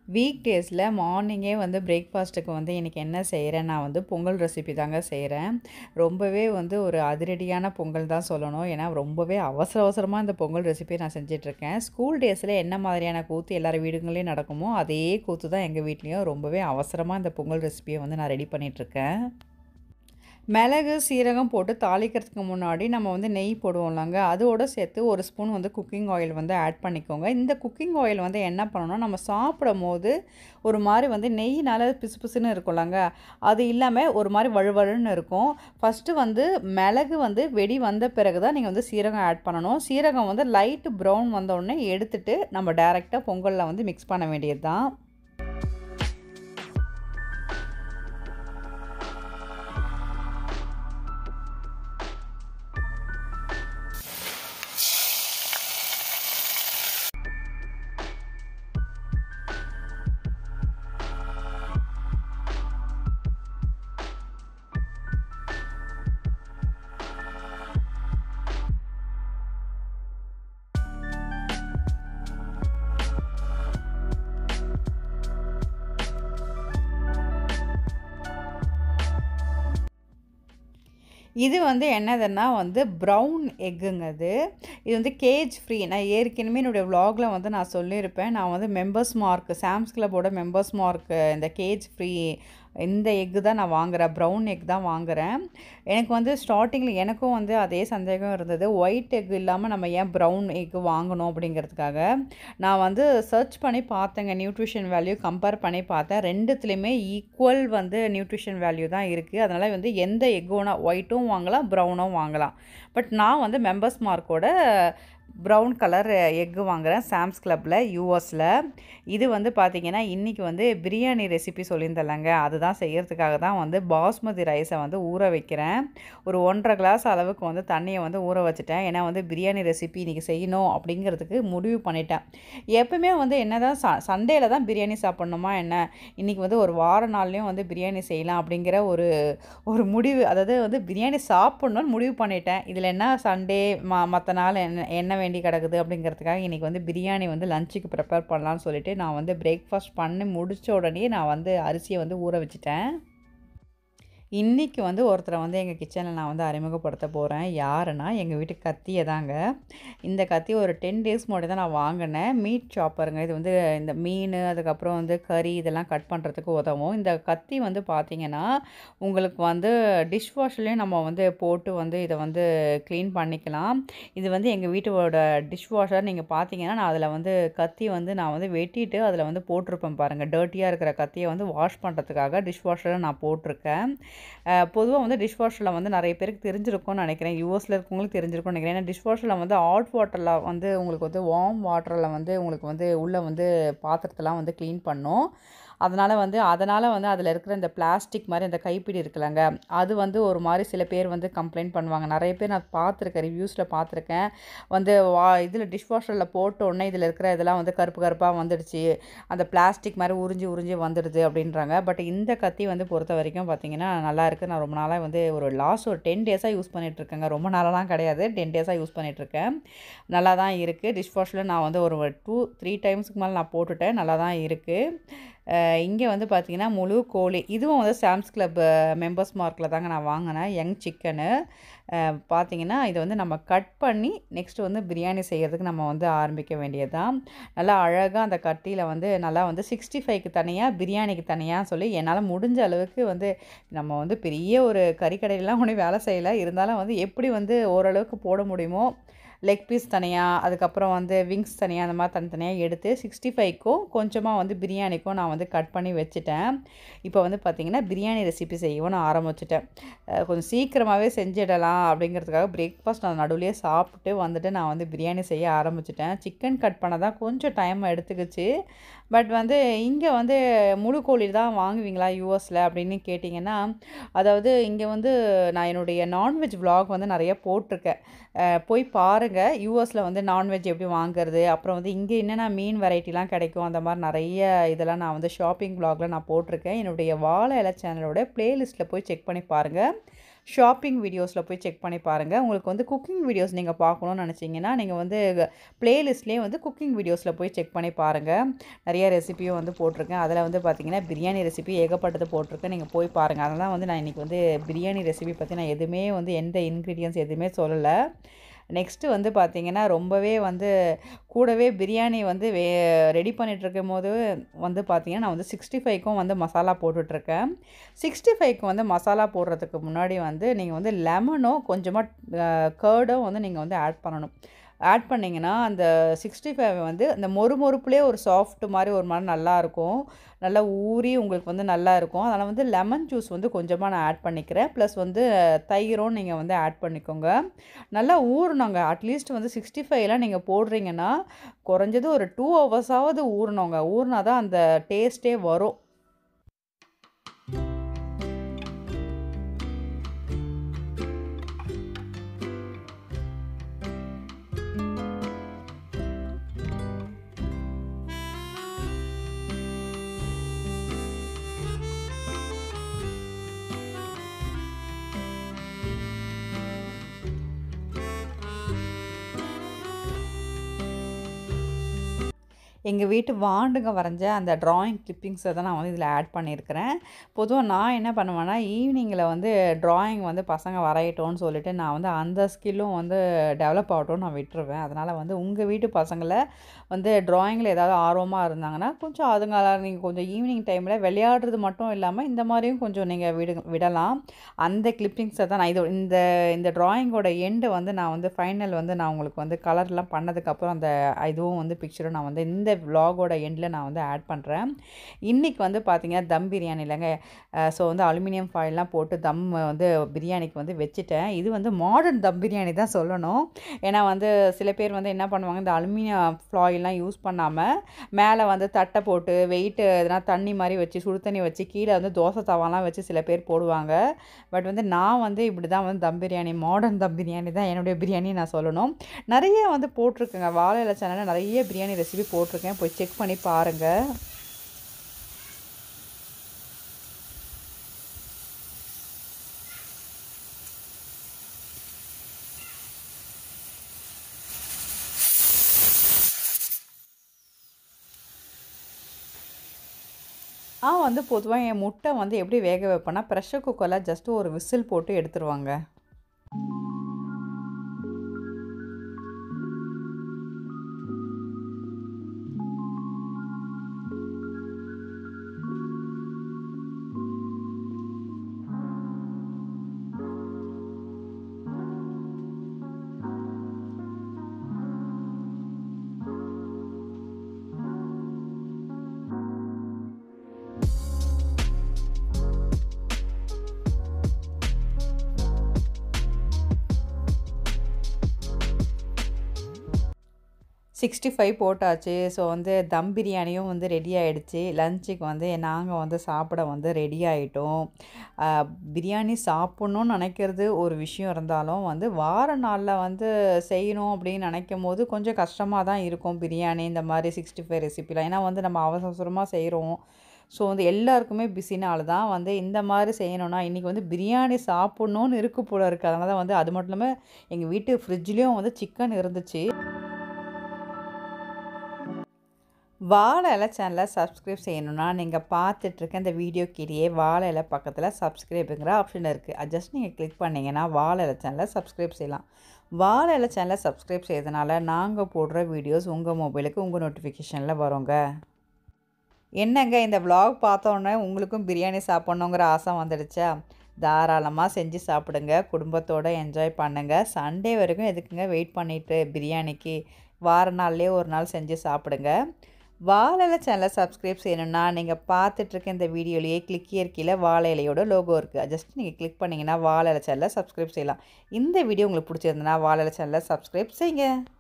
week டேஸில் மார்னிங்கே வந்து பிரேக்ஃபாஸ்ட்டுக்கு வந்து இன்றைக்கி என்ன செய்கிறேன் நான் வந்து பொங்கல் ரெசிபி தாங்க செய்கிறேன் ரொம்பவே வந்து ஒரு அதிரடியான பொங்கல் தான் சொல்லணும் ஏன்னா ரொம்பவே அவசர அவசரமாக இந்த பொங்கல் ரெசிபியை நான் செஞ்சிட்ருக்கேன் ஸ்கூல் டேஸில் என்ன மாதிரியான கூத்து எல்லார் வீடுங்களையும் நடக்குமோ அதே கூத்து தான் எங்கள் வீட்லேயும் ரொம்பவே அவசரமாக இந்த பொங்கல் ரெசிபியை வந்து நான் ரெடி பண்ணிகிட்ருக்கேன் மிளகு சீரகம் போட்டு தாளிக்கிறதுக்கு முன்னாடி நம்ம வந்து நெய் போடுவோம்லங்க அதோடு சேர்த்து ஒரு ஸ்பூன் வந்து குக்கிங் ஆயில் வந்து ஆட் பண்ணிக்கோங்க இந்த குக்கிங் ஆயில் வந்து என்ன பண்ணணும்னா நம்ம சாப்பிடும் போது ஒரு மாதிரி வந்து நெய்னால பிசு பிசுன்னு இருக்கும்லங்க அது இல்லாமல் ஒரு மாதிரி வழுவழுன்னு இருக்கும் ஃபஸ்ட்டு வந்து மிளகு வந்து வெடி வந்த பிறகு தான் நீங்கள் வந்து சீரகம் ஆட் பண்ணணும் சீரகம் வந்து லைட்டு ப்ரௌன் வந்த உடனே எடுத்துட்டு நம்ம டேரெக்டாக பொங்கலில் வந்து மிக்ஸ் பண்ண வேண்டியது தான் இது வந்து என்னதுன்னா வந்து ப்ரௌன் எக்குங்க அது இது வந்து கேஜ் ஃப்ரீ நான் ஏற்கனவே என்னுடைய vlogல வந்து நான் சொல்லியிருப்பேன் நான் வந்து மெம்பர்ஸ் மார்க் சாம்ஸ் கிளப்போட மெம்பர்ஸ் மார்க் இந்த கேஜ் ஃப்ரீ இந்த எக்கு தான் நான் வாங்குகிறேன் ப்ரௌன் எக் தான் வாங்குகிறேன் எனக்கு வந்து ஸ்டார்டிங்கில் எனக்கும் வந்து அதே சந்தேகம் இருந்தது ஒயிட் எக் இல்லாமல் நம்ம ஏன் ப்ரௌன் எக் வாங்கணும் அப்படிங்கிறதுக்காக நான் வந்து சர்ச் பண்ணி பார்த்தேங்க நியூட்ரிஷன் வேல்யூ கம்பேர் பண்ணி பார்த்தேன் ரெண்டுத்துலேயுமே ஈக்குவல் வந்து நியூட்ரிஷன் வேல்யூ தான் இருக்குது அதனால் வந்து எந்த எக் வேணால் ஒயிட்டும் வாங்கலாம் ப்ரௌனும் வாங்கலாம் பட் நான் வந்து மெம்பர்ஸ் மார்க்கோட ப்ரௌன் கலர் எக்கு வாங்குகிறேன் சாம்ஸ் கிளப்பில் யூஎஸில் இது வந்து பார்த்திங்கன்னா இன்றைக்கி வந்து பிரியாணி ரெசிபி சொல்லியிருந்தேன்லங்க அதுதான் செய்கிறதுக்காக தான் வந்து பாஸ்மதி ரைஸை வந்து ஊற வைக்கிறேன் ஒரு ஒன்றரை கிளாஸ் அளவுக்கு வந்து தண்ணியை வந்து ஊற வச்சுட்டேன் ஏன்னா வந்து பிரியாணி ரெசிபி இன்றைக்கி செய்யணும் அப்படிங்கிறதுக்கு முடிவு பண்ணிட்டேன் எப்பவுமே வந்து என்ன தான் ச சண்டேல தான் பிரியாணி சாப்பிட்ணுமா என்ன இன்றைக்கி வந்து ஒரு வார நாள்லேயும் வந்து பிரியாணி செய்யலாம் அப்படிங்கிற ஒரு ஒரு முடிவு அதாவது வந்து பிரியாணி சாப்பிட்ணுன்னு முடிவு பண்ணிட்டேன் இதில் என்ன சண்டே ம மற்ற நாள் என்ன என்ன வேண்டி கிடக்குது அப்படிங்கிறதுக்காக இன்றைக்கி வந்து பிரியாணி வந்து லஞ்சுக்கு ப்ரிப்பேர் பண்ணலான்னு சொல்லிட்டு நான் வந்து பிரேக்ஃபாஸ்ட் பண்ணி முடித்த உடனே நான் வந்து அரிசியை வந்து ஊற வச்சுட்டேன் இன்றைக்கி வந்து ஒருத்தரை வந்து எங்கள் கிச்சனில் நான் வந்து அறிமுகப்படுத்த போகிறேன் யாருன்னா எங்கள் வீட்டு கத்தியை தாங்க இந்த கத்தி ஒரு டென் டேஸ் முன்னாடி தான் நான் வாங்கினேன் மீட் சாப்பருங்க இது வந்து இந்த மீன் அதுக்கப்புறம் வந்து கறி இதெல்லாம் கட் பண்ணுறதுக்கு உதவும் இந்த கத்தி வந்து பார்த்திங்கன்னா உங்களுக்கு வந்து டிஷ் வாஷ்லேயும் நம்ம வந்து போட்டு வந்து இதை வந்து க்ளீன் பண்ணிக்கலாம் இது வந்து எங்கள் வீட்டோட டிஷ் வாஷர் நீங்கள் பார்த்தீங்கன்னா நான் அதில் வந்து கத்தி வந்து நான் வந்து வெட்டிட்டு அதில் வந்து போட்டிருப்பேன் பாருங்கள் டர்ட்டியாக இருக்கிற கத்தியை வந்து வாஷ் பண்ணுறதுக்காக டிஷ் வாஷரில் நான் போட்டிருக்கேன் பொதுவாக வந்து டிஷ் வாஷரில் வந்து நிறைய பேருக்கு தெரிஞ்சிருக்கும்னு நினைக்கிறேன் யூஎஸில் இருக்கவங்களுக்கு தெரிஞ்சிருக்கும்னு நினைக்கிறேன் ஏன்னா டிஷ் வாஷரில் வந்து ஹாட் வாட்டரில் வந்து உங்களுக்கு வந்து வார்ம் வாட்டரில் வந்து உங்களுக்கு வந்து உள்ளே வந்து பாத்திரத்தெல்லாம் வந்து க்ளீன் பண்ணும் அதனால் வந்து அதனால் வந்து அதில் இருக்கிற இந்த பிளாஸ்டிக் மாதிரி அந்த கைப்பிடி இருக்குல்லங்க அது வந்து ஒரு மாதிரி சில பேர் வந்து கம்ப்ளைண்ட் பண்ணுவாங்க நிறைய பேர் நான் பார்த்துருக்கேன் ரிவ்யூஸில் பார்த்துருக்கேன் வந்து வா இதில் டிஷ் வாஷரில் போட்ட உடனே இதில் இருக்கிற இதெல்லாம் வந்து கருப்பு கருப்பாக வந்துடுச்சு அந்த பிளாஸ்டிக் மாதிரி உறிஞ்சி உறிஞ்சி வந்துடுது அப்படின்றாங்க பட் இந்த கத்தி வந்து பொறுத்த வரைக்கும் பார்த்திங்கன்னா நல்லா இருக்குது நான் ரொம்ப நாளாக வந்து ஒரு லாஸ்ட் ஒரு டென் டேஸாக யூஸ் பண்ணிகிட்ருக்கேங்க ரொம்ப நாளெலாம் கிடையாது டென் டேஸாக யூஸ் பண்ணிகிட்ருக்கேன் நல்லா தான் இருக்குது டிஷ் வாஷில் நான் வந்து ஒரு டூ த்ரீ டைம்ஸ்க்கு மேலே நான் போட்டுட்டேன் நல்லா தான் இருக்குது இங்கே வந்து பார்த்திங்கன்னா முழு கோழி இதுவும் வந்து சாம்ஸ் கிளப் மெம்பர்ஸ் மார்க்கில் தாங்க நான் வாங்கினேன் யங் சிக்கனு பார்த்திங்கன்னா இதை வந்து நம்ம கட் பண்ணி நெக்ஸ்ட்டு வந்து பிரியாணி செய்கிறதுக்கு நம்ம வந்து ஆரம்பிக்க வேண்டியது தான் நல்லா அழகாக அந்த கட்டியில் வந்து நல்லா வந்து சிக்ஸ்டி ஃபைவ்க்கு தனியாக பிரியாணிக்கு தனியாக சொல்லி என்னால் முடிஞ்ச அளவுக்கு வந்து நம்ம வந்து பெரிய ஒரு கறிக்கடையிலாம் ஒன்றும் வேலை செய்யலை இருந்தாலும் வந்து எப்படி வந்து ஓரளவுக்கு போட முடியுமோ லெக் பீஸ் தனியாக அதுக்கப்புறம் வந்து விங்ஸ் தனியாக அந்த மாதிரி தனித்தனியாக எடுத்து சிக்ஸ்டி ஃபைவ்க்கும் கொஞ்சமாக வந்து பிரியாணிக்கும் நான் வந்து கட் பண்ணி வச்சுட்டேன் இப்போ வந்து பார்த்திங்கன்னா பிரியாணி ரெசிபி செய்யவும் நான் ஆரம்பிச்சிட்டேன் கொஞ்சம் சீக்கிரமாகவே செஞ்சிடலாம் அப்படிங்கிறதுக்காக பிரேக்ஃபாஸ்ட் நான் நடுவுலேயே சாப்பிட்டு வந்துட்டு நான் வந்து பிரியாணி செய்ய ஆரம்பிச்சிட்டேன் சிக்கன் கட் பண்ண தான் கொஞ்சம் டைம் எடுத்துக்கிச்சு பட் வந்து இங்கே வந்து முழு கோழி தான் வாங்குவீங்களா யூஎஸில் அப்படின்னு கேட்டிங்கன்னா அதாவது இங்கே வந்து நான் என்னுடைய நான்வெஜ் vlog வந்து நிறைய போட்டிருக்கேன் போய் பாருங்கள் யூஎஸில் வந்து நான்வெஜ் எப்படி வாங்குறது அப்புறம் வந்து இங்கே என்னென்ன மீன் வெரைட்டிலாம் கிடைக்கும் அந்த மாதிரி நிறைய இதெல்லாம் நான் வந்து ஷாப்பிங் vlogல நான் போட்டிருக்கேன் என்னுடைய வாழை இலை சேனலோட ப்ளேலிஸ்ட்டில் போய் செக் பண்ணி பாருங்கள் ஷாப்பிங் வீடியோஸில் போய் செக் பண்ணி பாருங்கள் உங்களுக்கு வந்து குக்கிங் வீடியோஸ் நீங்கள் பார்க்கணும்னு நினச்சிங்கன்னா நீங்கள் வந்து ப்ளேலிஸ்ட்லேயே வந்து குக்கிங் வீடியோஸில் போய் செக் பண்ணி பாருங்கள் நிறைய ரெசிபியும் வந்து போட்டிருக்கேன் அதில் வந்து பார்த்திங்கன்னா பிரியாணி ரெசிபி ஏகப்பட்டது போட்டிருக்கேன் நீங்கள் போய் பாருங்கள் அதெல்லாம் வந்து நான் இன்றைக்கி வந்து பிரியாணி ரெசிபி பற்றி நான் எதுவுமே வந்து எந்த இன்க்ரீடியன்ஸ் எதுவுமே சொல்லலை நெக்ஸ்ட்டு வந்து பார்த்திங்கன்னா ரொம்பவே வந்து கூடவே பிரியாணி வந்து வே ரெடி பண்ணிகிட்டு இருக்கும் போது வந்து பார்த்திங்கன்னா நான் வந்து சிக்ஸ்டி ஃபைவ்க்கும் வந்து மசாலா போட்டுட்ருக்கேன் சிக்ஸ்டி ஃபைவ்க்கு வந்து மசாலா போடுறதுக்கு முன்னாடி வந்து நீங்கள் வந்து லெமனோ கொஞ்சமாக கேர்டும் வந்து நீங்கள் வந்து ஆட் பண்ணணும் ஆட் பண்ணிங்கன்னா அந்த சிக்ஸ்டி ஃபைவ் வந்து அந்த மொறு மொறுப்புலேயே ஒரு சாஃப்ட் மாதிரி ஒரு மாதிரி நல்லாயிருக்கும் நல்லா ஊறி உங்களுக்கு வந்து நல்லா இருக்கும் அதனால் வந்து லெமன் ஜூஸ் வந்து கொஞ்சமாக நான் ஆட் பண்ணிக்கிறேன் ப்ளஸ் வந்து தயிரும் நீங்கள் வந்து ஆட் பண்ணிக்கோங்க நல்லா ஊறணுங்க அட்லீஸ்ட் வந்து சிக்ஸ்டி ஃபைவ்லாம் நீங்கள் போடுறீங்கன்னா குறைஞ்சது ஒரு டூ ஹவர்ஸாவது ஊறணுங்க ஊறினா தான் அந்த டேஸ்ட்டே வரும் எங்கள் வீட்டு வாண்டுங்க வரைஞ்ச அந்த ட்ராயிங் கிளிப்பிங்ஸை தான் நான் வந்து இதில் ஆட் பண்ணியிருக்கிறேன் பொதுவாக நான் என்ன பண்ணுவேன்னா ஈவினிங்கில் வந்து ட்ராயிங் வந்து பசங்க வரையட்டோன்னு சொல்லிட்டு நான் வந்து அந்த ஸ்கில்லும் வந்து டெவலப் ஆகட்டும்னு நான் விட்டுருவேன் அதனால் வந்து உங்கள் வீட்டு பசங்களை வந்து ட்ராயிங்கில் ஏதாவது ஆர்வமாக இருந்தாங்கன்னா கொஞ்சம் அதுங்க நீங்கள் கொஞ்சம் ஈவினிங் டைமில் விளையாடுறது மட்டும் இல்லாமல் இந்த மாதிரியும் கொஞ்சம் நீங்கள் விடு விடலாம் அந்த கிளிப்பிங்ஸை தான் நான் இது இந்த இந்த ட்ராயிங்கோட எண்டு வந்து நான் வந்து ஃபைனல் வந்து நான் உங்களுக்கு வந்து கலர்லாம் பண்ணதுக்கப்புறம் அந்த இதுவும் வந்து பிக்சரும் நான் வந்து இந்த விலாகோட எண்டில் நான் வந்து ஆட் பண்ணுறேன் இன்றைக்கி வந்து பார்த்திங்கன்னா தம் பிரியாணி இல்லைங்க ஸோ வந்து அலுமினியம் ஃபாயில்லாம் போட்டு தம் வந்து பிரியாணிக்கு வந்து வச்சுட்டேன் இது வந்து மாடர்ன் தம் பிரியாணி தான் சொல்லணும் ஏன்னா வந்து சில பேர் வந்து என்ன பண்ணுவாங்க இந்த அலுமினியம் ஃபாயில்லாம் யூஸ் பண்ணாமல் மேலே வந்து தட்டை போட்டு வெயிட்டு எதனா தண்ணி மாதிரி வச்சு சுடு தண்ணி வச்சு கீழே வந்து தோசை தவாலாம் வச்சு சில பேர் போடுவாங்க பட் வந்து நான் வந்து இப்படி தான் வந்து தம் பிரியாணி மாடர்ன் தம் பிரியாணி தான் என்னுடைய பிரியாணி நான் சொல்லணும் நிறைய வந்து போட்டிருக்கேங்க வாழை இலை சேனலில் நிறைய பிரியாணி ரெசிபி போட்டிருக்கேன் போய் செக் பண்ணி பாருங்கள் நான் வந்து பொதுவாக என் முட்டை வந்து எப்படி வேக வைப்பேன்னா ப்ரெஷர் குக்கரில் ஜஸ்ட்டு ஒரு விசில் போட்டு எடுத்துருவாங்க சிக்ஸ்டி ஃபைவ் போட்டாச்சு ஸோ வந்து தம் பிரியாணியும் வந்து ரெடி ஆகிடுச்சு லஞ்சுக்கு வந்து நாங்கள் வந்து சாப்பிட வந்து ரெடி ஆகிட்டோம் பிரியாணி சாப்பிட்ணுன்னு நினைக்கிறது ஒரு விஷயம் இருந்தாலும் வந்து வார நாளில் வந்து செய்யணும் அப்படின்னு நினைக்கும் போது கொஞ்சம் கஷ்டமாக தான் இருக்கும் பிரியாணி இந்த மாதிரி சிக்ஸ்டி ஃபைவ் ரெசிபிலாம் ஏன்னா வந்து நம்ம அவசர அவசரமாக செய்கிறோம் ஸோ வந்து எல்லாருக்குமே பிஸினால தான் வந்து இந்த மாதிரி செய்யணும்னா இன்றைக்கி வந்து பிரியாணி சாப்பிட்ணுன்னு இருக்கு போல இருக்குது அதனால தான் வந்து அது மட்டும் இல்லாமல் எங்கள் வீட்டு ஃப்ரிட்ஜ்லேயும் வந்து சிக்கன் இருந்துச்சு வாழை இலை சேனலை சப்ஸ்கிரைப் செய்யணும்னா நீங்கள் பார்த்துட்ருக்க இந்த வீடியோ கீழே வாழை இலை பக்கத்தில் சப்ஸ்கிரைபுங்கிற ஆப்ஷன் இருக்குது அது ஜஸ்ட் நீங்கள் கிளிக் பண்ணிங்கன்னா வாழை இலை சேனலை சப்ஸ்கிரைப் செய்யலாம் வாழை இலை சேனலை சப்ஸ்கிரைப் செய்யறதுனால நாங்கள் போடுற வீடியோஸ் உங்கள் மொபைலுக்கு உங்கள் நோட்டிஃபிகேஷனில் வருங்க என்னங்க இந்த vlog பார்த்தோன்னே உங்களுக்கும் பிரியாணி சாப்பிட்ணுங்கிற ஆசை வந்துடுச்சா தாராளமாக செஞ்சு சாப்பிடுங்க குடும்பத்தோடு என்ஜாய் பண்ணுங்கள் சண்டே வரைக்கும் எதுக்குங்க வெயிட் பண்ணிவிட்டு பிரியாணிக்கு வார நாள்லேயே ஒரு நாள் செஞ்சு சாப்பிடுங்க வாழை இலை சேனலை சப்ஸ்கிரைப் செய்யணும்னா நீங்கள் பார்த்துட்ருக்க இந்த வீடியோலேயே கிளிக் கீழே வாழை இலையோட லோகோ இருக்குது ஜஸ்ட் நீங்கள் கிளிக் பண்ணிங்கன்னா வாழை இலை சேனலை சப்ஸ்கிரைப் செய்யலாம் இந்த வீடியோ உங்களுக்கு பிடிச்சிருந்தனா வாழை இலை சேனலை சப்ஸ்கிரைப் செய்யுங்க